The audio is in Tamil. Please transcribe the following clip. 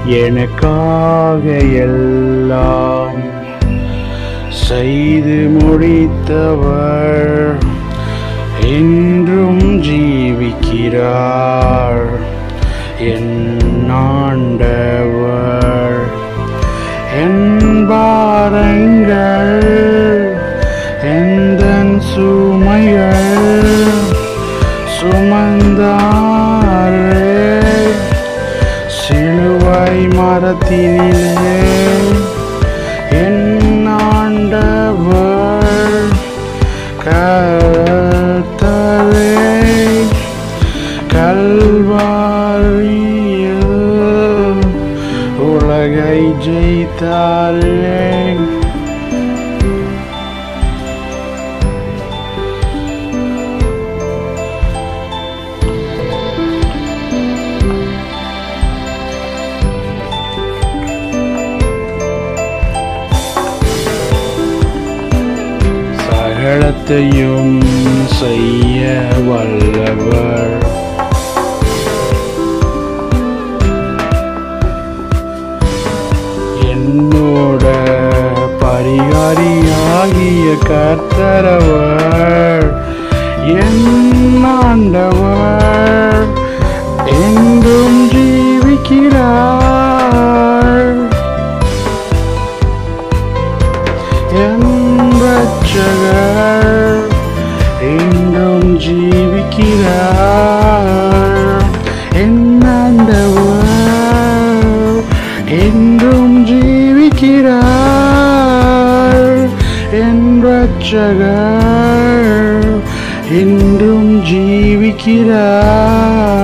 எனக்காக எல்லாம் செய்து முடித்தவர் என்றும் ஜீவிக்கிறார் என் ஆண்டவர் என் பாரங்கள் எந்த சுமைகள் சுமந்தாரே சிலுவை மரத்தினிலே என் ஆண்டவர் கர்த்தரே கல்வாரியில் உலகை ஜெயித்தாரே சகலத்தையும் செய்ய வல்லவர் என்னோட பரிகாரியாகிய கர்த்தரவர் என் ஆண்டவர் எங்கும் ஜீவிக்கிறார் என் ரட்சகர் எங்கும் ஜீவிக்கிறார் என் ஆண்டவர் என்றும் ஜீவிக்கிறார் என் ரட்சகர் என்றும் ஜீவிக்கிறார்